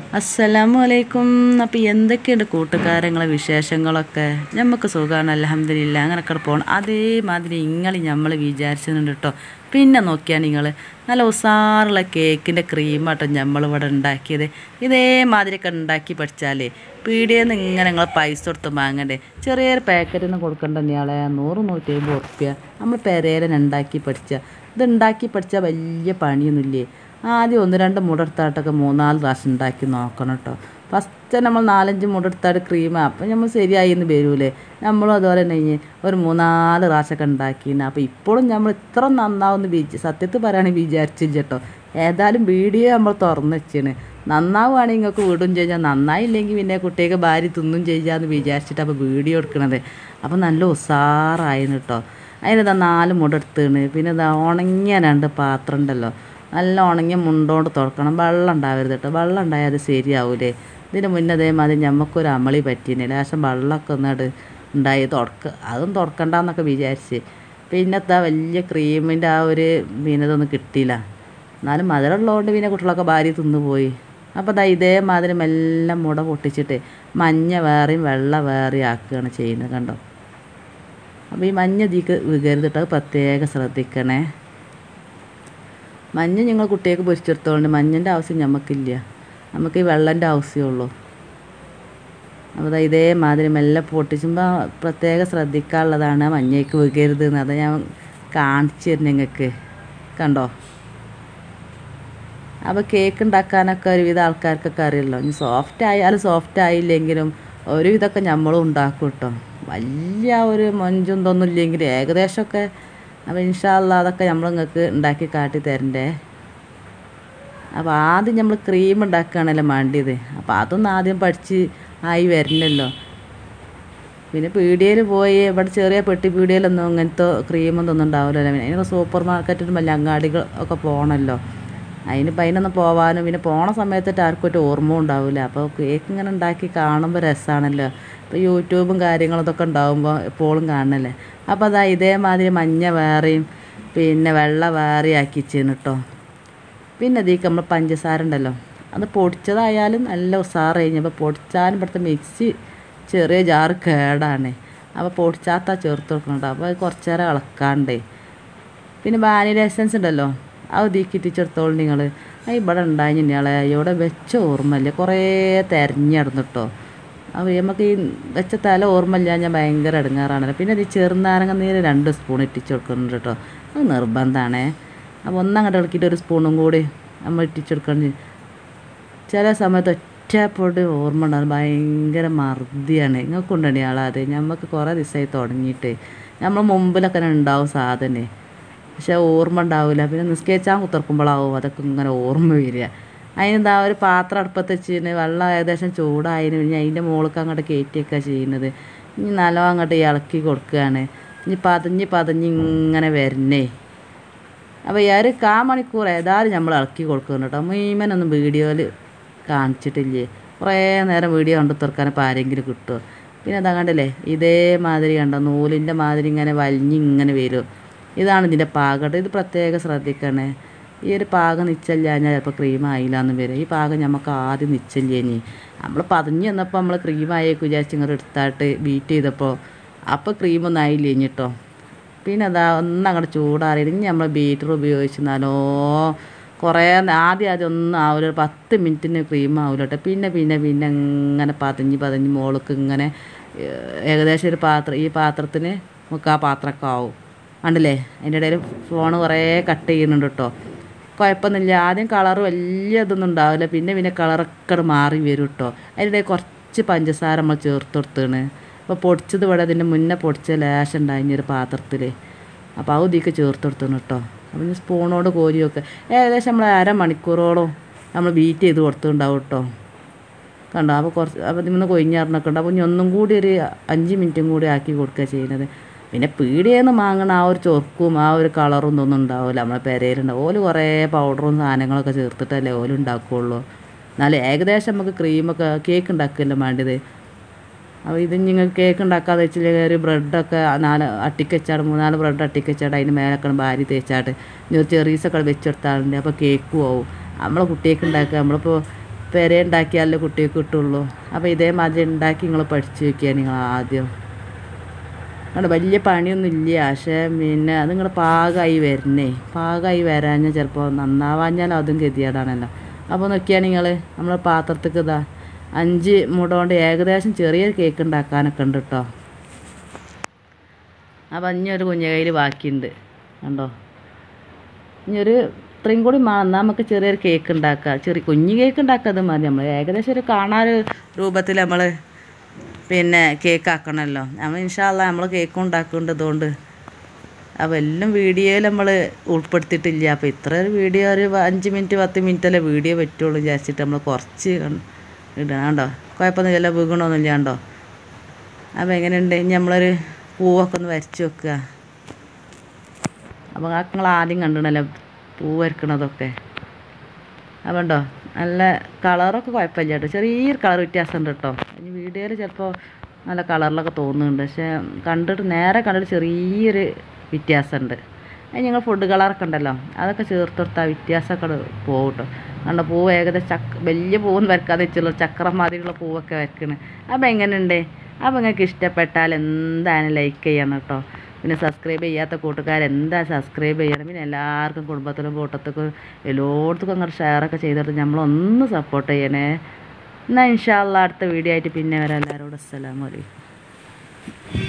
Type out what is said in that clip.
അസ്സലാമു അലൈക്കും അപ്പോൾ എന്തൊക്കെയുണ്ട് കൂട്ടുകാരങ്ങളെ വിശേഷങ്ങളൊക്കെ നമുക്ക് സുഖമാണ് അലഹമില്ല അങ്ങനെയൊക്കെ പോകണം അതേമാതിരി നിങ്ങൾ നമ്മൾ വിചാരിച്ചിട്ടുണ്ട് കേട്ടോ പിന്നെ നോക്കിയാൽ നിങ്ങൾ നല്ല ഉസാറുള്ള കേക്കിൻ്റെ ക്രീമാട്ടോ നമ്മളിവിടെ ഉണ്ടാക്കിയത് ഇതേമാതിരിയൊക്കെ ഉണ്ടാക്കി പഠിച്ചാലേ പീടിയെന്ന് ഇങ്ങനെ നിങ്ങൾ പൈസ കൊടുത്ത് വാങ്ങണ്ടേ ചെറിയൊരു പാക്കറ്റിന് കൊടുക്കണ്ട ഇയാളെ നൂറ് നൂറ്റി അമ്പത് ഉറുപ്പ്യ നമ്മൾ പെരേരൻ ഉണ്ടാക്കി പഠിച്ച ഇത് ഉണ്ടാക്കി പഠിച്ചാൽ വലിയ പണിയൊന്നുമില്ലേ ആദ്യം ഒന്ന് രണ്ട് മുടെടുത്തായിട്ടൊക്കെ മൂന്നാല് പ്രാവശ്യം ഉണ്ടാക്കി നോക്കണം കേട്ടോ ഫസ്റ്റ് നമ്മൾ നാലഞ്ച് മുടെടുത്തായിട്ട് ക്രീമാണ് അപ്പം നമ്മൾ ശരിയായി എന്ന് വരൂലേ നമ്മളും അതുപോലെ തന്നെ ഇനി ഒരു മൂന്നാല് പ്രാവശ്യമൊക്കെ ഉണ്ടാക്കിന് അപ്പോൾ ഇപ്പോഴും നമ്മൾ ഇത്ര നന്നാവുമെന്ന് വിചാ സത്യത്തിൽ പറയുകയാണെങ്കിൽ വിചാരിച്ചില്ല കേട്ടോ ഏതായാലും വീഡിയോ നമ്മൾ തുറന്ന് വെച്ചാണ് നന്നാവുകയാണെങ്കിൽ നിങ്ങൾക്ക് വിടും ചെയ്യാം നന്നായില്ലെങ്കിൽ പിന്നെ കുട്ടിയൊക്കെ ഭാര്യ തിന്നും ചെയ്യാമെന്ന് വിചാരിച്ചിട്ട് അപ്പോൾ വീഡിയോ എടുക്കണത് അപ്പോൾ നല്ല ഉസാറായിരുന്നു കേട്ടോ അതിനിതാ നാല് മുടെടുത്താണ് പിന്നെ ഇതാ ഉണങ്ങിയ രണ്ട് പാത്രം ഉണ്ടല്ലോ നല്ല ഉണങ്ങിയ മുണ്ടോണ്ട് തുറക്കണം വെള്ളം ഉണ്ടാവരുത് കേട്ടോ വെള്ളം ഉണ്ടായാൽ അത് ശരിയാവൂലേ ഇതിന് മുന്നേ അതേമാതിരി ഞമ്മക്കൊരു അമളി പറ്റീനെ ലേശം വെള്ളമൊക്കെ ഒന്നിട്ട് ഉണ്ടായി തുറക്ക അതും തുറക്കണ്ടെന്നൊക്കെ വിചാരിച്ച് പിന്നത്തെ വലിയ ക്രീമിൻ്റെ ആ ഒരു മീനതൊന്നും കിട്ടിയില്ല എന്നാലും മധുരമുള്ളതുകൊണ്ട് പിന്നെ കുട്ടികളൊക്കെ ഭാര്യ തിന്നുപോയി അപ്പോൾ ദാ ഇതേമാതിരി മെല്ലെ മുട പൊട്ടിച്ചിട്ട് മഞ്ഞ വേറെയും വെള്ള വേറെയും ആക്കുകയാണ് ചെയ്യുന്നത് കണ്ടോ അപ്പോൾ ഈ മഞ്ഞ ഇതിക്ക് വികരുതിട്ട് അത് പ്രത്യേകം ശ്രദ്ധിക്കണേ മഞ്ഞ ഞങ്ങൾ കുട്ടികൾക്ക് പൊരിച്ചെടുത്തോണ്ട് മഞ്ഞൻ്റെ ആവശ്യം നമുക്കില്ല നമുക്ക് ഈ വെള്ളൻ്റെ ആവശ്യമേ ഉള്ളൂ അപ്പോൾ ദാ ഇതേമാതിരി മെല്ലെ പൊട്ടിച്ചുമ്പോൾ പ്രത്യേകം ശ്രദ്ധിക്കാനുള്ളതാണ് മഞ്ഞയ്ക്ക് വികരുത് എന്ന് അത് ഞാൻ കാണിച്ചു തരും നിങ്ങൾക്ക് കണ്ടോ അപ്പോൾ കേക്ക് ഉണ്ടാക്കാനൊക്കെ ഒരുവിധം ആൾക്കാർക്കൊക്കെ അറിയല്ലോ ഇനി സോഫ്റ്റ് ആയാലും സോഫ്റ്റ് ആയില്ലെങ്കിലും ഒരുവിധമൊക്കെ നമ്മളും ഉണ്ടാക്കും കേട്ടോ വലിയ ഒരു മൊഞ്ചും ഇതൊന്നും ഇല്ലെങ്കിൽ ഏകദേശമൊക്കെ അപ്പോൾ ഇൻഷാല്ല അതൊക്കെ നമ്മൾ നിങ്ങൾക്ക് ഉണ്ടാക്കി കാട്ടി തരണ്ടേ അപ്പോൾ ആദ്യം നമ്മൾ ക്രീം ഉണ്ടാക്കുകയാണല്ലോ വേണ്ടിയത് അപ്പോൾ അതൊന്നും ആദ്യം പഠിച്ച് ആയി വരണല്ലോ പിന്നെ പീടികയിൽ പോയി ഇവിടെ ചെറിയ പെട്ടി പീടികയിലൊന്നും ഇങ്ങനത്തെ ക്രീമൊന്നും ഒന്നും ഉണ്ടാവില്ലല്ലോ പിന്നെ അതിനൊക്കെ സൂപ്പർ മാർക്കറ്റിലും വലിയ അങ്ങാടികൾ ഒക്കെ പോകണമല്ലോ അതിനിപ്പോൾ അതിനൊന്നും പോകാനും പിന്നെ പോണ സമയത്തിട്ട് ആർക്കും ഒരു ഓർമ്മ ഉണ്ടാവില്ല അപ്പോൾ കേക്ക് ഇങ്ങനെ ഉണ്ടാക്കി കാണുമ്പോൾ രസമാണല്ലോ ഇപ്പോൾ യൂട്യൂബും കാര്യങ്ങളും ഇതൊക്കെ ഉണ്ടാകുമ്പോൾ എപ്പോഴും കാണണല്ലേ അപ്പോൾ അതാ ഇതേമാതിരി മഞ്ഞ വേറെയും പിന്നെ വെള്ള വേറെയും ആക്കി വെച്ചിരുന്നു കേട്ടോ പിന്നെ ഇതിലേക്ക് നമ്മൾ പഞ്ചസാര ഉണ്ടല്ലോ അത് പൊടിച്ചതായാലും നല്ല ഉസാറ് കഴിഞ്ഞപ്പോൾ പൊടിച്ചാലും ഇവിടുത്തെ മിക്സി ചെറിയ ജാറ് കേടാണ് അപ്പോൾ പൊടിച്ചാത്ത ചേർത്ത് കൊടുക്കണം അപ്പോൾ അത് കുറച്ച് നേരം ഇളക്കാണ്ടേ പിന്നെ വാനില എസൻസ് ഉണ്ടല്ലോ അത് ഇതിക്കിട്ടിച്ചെടുത്തോളൂ നിങ്ങൾ അത് ഇവിടെ ഉണ്ടായി ഇയാളെ ഇവിടെ വെച്ച ഓർമ്മയില്ല കുറേ തിരഞ്ഞിടന്നു കേട്ടോ അപ്പോൾ നമുക്ക് ഈ വെച്ച തല ഓർമ്മയില്ല ഞാൻ ഭയങ്കര ഇടങ്ങാറാണല്ലോ പിന്നെ ഇത് ചെറുനാരങ്ങ നീര് രണ്ട് സ്പൂൺ ഇട്ടിച്ച് കൊടുക്കുന്നുണ്ട് കേട്ടോ അത് നിർബന്ധമാണേ അപ്പോൾ ഒന്നങ്ങോട്ട് ഇളക്കിയിട്ട് ഒരു സ്പൂണും കൂടി നമ്മൾ ഇട്ടിച്ചെടുക്കണം ചില സമയത്ത് ഒറ്റപ്പൊടി ഓർമ്മ ഉണ്ടാകും ഭയങ്കര മർദിയാണ് നിങ്ങൾക്കുണ്ടണി ആളാതെ നമുക്ക് കുറേ ദിവസമായി തുടങ്ങിയിട്ട് നമ്മൾ മുമ്പിലൊക്കെ ഉണ്ടാവും സാധനേ പക്ഷെ ഓർമ്മ ഉണ്ടാവില്ല പിന്നെ നിസ്കരിച്ചാൽ കുത്തിറക്കുമ്പോഴാവും അതൊക്കെ ഇങ്ങനെ ഓർമ്മ വരിക അതിനെന്താ ഒരു പാത്രം അടുപ്പത്ത് വെച്ചിട്ട് വെള്ളം ഏകദേശം ചൂടായതിന് പിന്നെ അതിൻ്റെ മുകൾക്ക് അങ്ങോട്ട് കയറ്റിയൊക്കെ ചെയ്യുന്നത് ഇനി നല്ലോണം അങ്ങോട്ട് ഇളക്കി കൊടുക്കുകയാണ് ഇനി പതഞ്ഞ് പതഞ്ഞ് ഇങ്ങനെ വരണേ അപ്പോൾ ഈ ഒരു കാ മണിക്കൂർ ഏതായാലും നമ്മൾ ഇളക്കി കൊടുക്കുന്നുണ്ട് കേട്ടോ മുഴുവനൊന്നും വീഡിയോയിൽ കാണിച്ചിട്ടില്ലേ കുറേ നേരം വീഡിയോ കണ്ടു തുറക്കാൻ ഇപ്പോൾ ആരെങ്കിലും കിട്ടുമോ പിന്നെ അതാ കണ്ടില്ലേ ഇതേമാതിരി കണ്ടോ നൂലിൻ്റെ മാതിരി ഇങ്ങനെ വലിഞ്ഞ് ഇങ്ങനെ വരും ഇതാണ് ഇതിൻ്റെ പാകം ഇത് പ്രത്യേകം ശ്രദ്ധിക്കണേ ഈ ഒരു പാകം നിച്ചല്ലാഞ്ഞാൽ ചിലപ്പോൾ ക്രീം ആയില്ല എന്ന് വരും ഈ പാകം നമുക്ക് ആദ്യം നിച്ചല്ലേനി നമ്മൾ പതഞ്ഞ് വന്നപ്പോൾ നമ്മൾ ക്രീം ആയേക്ക് വിചാരിച്ച് ഇങ്ങനെ എടുത്തായിട്ട് ബീറ്റ് ചെയ്തപ്പോൾ അപ്പോൾ ക്രീമൊന്നും ആയില്ലേ കേട്ടോ പിന്നെ അതാ ഒന്നങ്ങോട്ട് ചൂടാറിയിട്ട് ഇനി നമ്മൾ ബീറ്റർ ഉപയോഗിച്ചെന്നാലോ കുറേ ആദ്യം ആദ്യം ഒന്നും ആവില്ല ഒരു പത്ത് മിനിറ്റിന് ക്രീം ആവില്ല കേട്ടോ പിന്നെ പിന്നെ പിന്നെ ഇങ്ങനെ പതഞ്ഞ് പതഞ്ഞ് മോൾക്ക് ഇങ്ങനെ ഏകദേശം ഒരു പാത്രം ഈ പാത്രത്തിന് നമുക്ക് ആ പാത്രമൊക്കെ ആവും കണ്ടില്ലേ അതിൻ്റെ ഇടയിൽ ഫോൺ കുറേ കട്ട് ചെയ്യുന്നുണ്ട് കേട്ടോ കുഴപ്പമൊന്നുമില്ല ആദ്യം കളർ വലിയ ഇതൊന്നും ഉണ്ടാവില്ല പിന്നെ പിന്നെ കളറൊക്കെ മാറി വരും കേട്ടോ അതിൻ്റെ ഇടയിൽ കുറച്ച് പഞ്ചസാര നമ്മൾ ചേർത്ത് കൊടുത്താണ് അപ്പോൾ പൊടിച്ചത് ഇവിടെ അതിൻ്റെ മുന്നേ പൊടിച്ച ലേശം ഉണ്ടായിരുന്നു ഒരു പാത്രത്തിൽ അപ്പോൾ അത് ഇതിക്ക് ചേർത്ത് കൊടുത്താണ് കേട്ടോ അപ്പോൾ ഇനി സ്പൂണോട് കോരി വെക്കുക ഏകദേശം നമ്മൾ അരമണിക്കൂറോളം നമ്മൾ ബീറ്റ് ചെയ്ത് കൊടുത്തിട്ടുണ്ടാവും കേട്ടോ കണ്ടോ അപ്പോൾ കുറച്ച് അപ്പോൾ ഇതിൽ നിന്ന് കൊഴിഞ്ഞാറിനൊക്കെ ഉണ്ട് അപ്പോൾ ഇനി ഒന്നും കൂടി ഒരു അഞ്ച് മിനിറ്റും കൂടി ആക്കി കൊടുക്കുക ചെയ്യുന്നത് പിന്നെ പീടിയേന്ന് വാങ്ങണ ആ ഒരു ചൊർക്കും ആ ഒരു കളറും ഇതൊന്നും ഉണ്ടാവില്ല നമ്മളെ പെരയിലുണ്ടാവും ഓല് കുറേ പൗഡറും സാധനങ്ങളൊക്കെ ചേർത്തിട്ടല്ലേ ഓല് ഉണ്ടാക്കുകയുള്ളൂ എന്നാലും ഏകദേശം നമുക്ക് ക്രീമൊക്കെ കേക്ക് ഉണ്ടാക്കുകയല്ലേ വേണ്ടത് അപ്പോൾ ഇത് നിങ്ങൾ കേക്ക് ഉണ്ടാക്കാതെ വെച്ചില്ലെങ്കിൽ ഒരു ബ്രെഡൊക്കെ നാല് അട്ടിക്ക് വെച്ചാട് മൂന്നാല് ബ്രെഡ് അട്ടിക്ക് വെച്ചാട് അതിന് മേലൊക്കെ ഭാര്യ തേച്ചാട്ട് ഇനി ഒരു ചെറീസൊക്കെ വെച്ചെടുത്താളുണ്ട് അപ്പോൾ കേക്കും ആവും നമ്മളെ കുട്ടിയൊക്കെ ഉണ്ടാക്കുക നമ്മളിപ്പോൾ പെര ഉണ്ടാക്കിയാലേ കുട്ടിക്ക് കിട്ടുള്ളൂ അപ്പോൾ ഇതേമാതിരി ഉണ്ടാക്കി നിങ്ങൾ പഠിച്ചു വെക്കുക നിങ്ങൾ ആദ്യം അവിടെ വലിയ പണിയൊന്നും ഇല്ല പക്ഷേ പിന്നെ അത് നിങ്ങൾ പാകമായി വരണേ പാകമായി വരാഞ്ഞാൽ ചിലപ്പോൾ നന്നാവാഞ്ഞാൽ അതും ഗതികേടാണല്ലോ അപ്പോൾ നോക്കിയാൽ നിങ്ങൾ നമ്മൾ പാത്രത്തേക്ക് ഇതാ അഞ്ച് മുട കൊണ്ട് ഏകദേശം ചെറിയ കേക്ക് ഉണ്ടാക്കാനൊക്കെ ഉണ്ട് കേട്ടോ അപ്പം ഇനിയൊരു കുഞ്ഞകയിൽ ബാക്കിയുണ്ട് കണ്ടോ ഇനിയൊരു ഇത്രയും കൂടി വേണം എന്നാൽ നമുക്ക് ചെറിയൊരു കേക്ക് ഉണ്ടാക്കാം ചെറിയ കുഞ്ഞു കേക്ക് ഉണ്ടാക്കാതെ മതി നമ്മൾ ഏകദേശം ഒരു കാണാൻ രൂപത്തിൽ നമ്മൾ പിന്നെ കേക്ക് ആക്കണമല്ലോ നമ്മൾ ഇൻഷാല്ല നമ്മൾ കേക്ക് ഉണ്ടാക്കുന്നുണ്ട് അതുകൊണ്ട് അപ്പോൾ എല്ലാം വീഡിയോയിൽ നമ്മൾ ഉൾപ്പെടുത്തിയിട്ടില്ല അപ്പോൾ ഇത്ര ഒരു വീഡിയോ ഒരു അഞ്ച് മിനിറ്റ് പത്ത് മിനിറ്റല്ലേ വീഡിയോ പറ്റുള്ളൂ വിചാരിച്ചിട്ട് നമ്മൾ കുറച്ച് കൺ- ഇടണം കണ്ടോ കുഴപ്പമൊന്നുമില്ല വീകണമൊന്നുമില്ല കണ്ടോ അപ്പോൾ എങ്ങനെയുണ്ട് ഇനി നമ്മളൊരു പൂവൊക്കെ ഒന്ന് വരച്ച് വെക്കുക അപ്പോൾ നിങ്ങൾ ആദ്യം കണ്ടിടണല്ലോ പൂ വരക്കണതൊക്കെ അപ്പോൾ ഉണ്ടോ നല്ല കളറൊക്കെ കുഴപ്പമില്ല കേട്ടോ ചെറിയൊരു കളർ വ്യത്യാസം ഉണ്ട് കേട്ടോ ഇനി വീഡിയോയിൽ ചിലപ്പോൾ നല്ല കളറിലൊക്കെ തോന്നുന്നുണ്ട് പക്ഷേ കണ്ടിട്ട് നേരെ കണ്ടിട്ട് ചെറിയൊരു വ്യത്യാസമുണ്ട് അത് ഞങ്ങൾ ഫുഡ് കളറൊക്കെ ഉണ്ടല്ലോ അതൊക്കെ ചേർത്തെടുത്താൽ വ്യത്യാസമൊക്കെ പോകും കേട്ടോ കണ്ട പൂവ് ഏകദേശം ചക്ക വലിയ പൂവൊന്നും വരക്കാതെ വെച്ചുള്ളൂ ചക്രം മാതിരിയുള്ള പൂവൊക്കെ വരക്കണ് അപ്പോൾ എങ്ങനെയുണ്ട് അപ്പോൾ നിങ്ങൾക്ക് ഇഷ്ടപ്പെട്ടാൽ എന്തായാലും ലൈക്ക് ചെയ്യണം കേട്ടോ പിന്നെ സബ്സ്ക്രൈബ് ചെയ്യാത്ത കൂട്ടുകാർ എന്താ സബ്സ്ക്രൈബ് ചെയ്യണം പിന്നെ എല്ലാവർക്കും കുടുംബത്തിലും കൂട്ടത്തിലും എല്ലായിടത്തും അങ്ങോട്ട് ഷെയറൊക്കെ ചെയ്തിട്ട് നമ്മളൊന്ന് സപ്പോർട്ട് ചെയ്യണേ എന്നാൽ ഇൻഷാല്ല അടുത്ത വീഡിയോ ആയിട്ട് പിന്നെ വരാം എല്ലാവരോടും അസ്സലാമു അലൈക്കും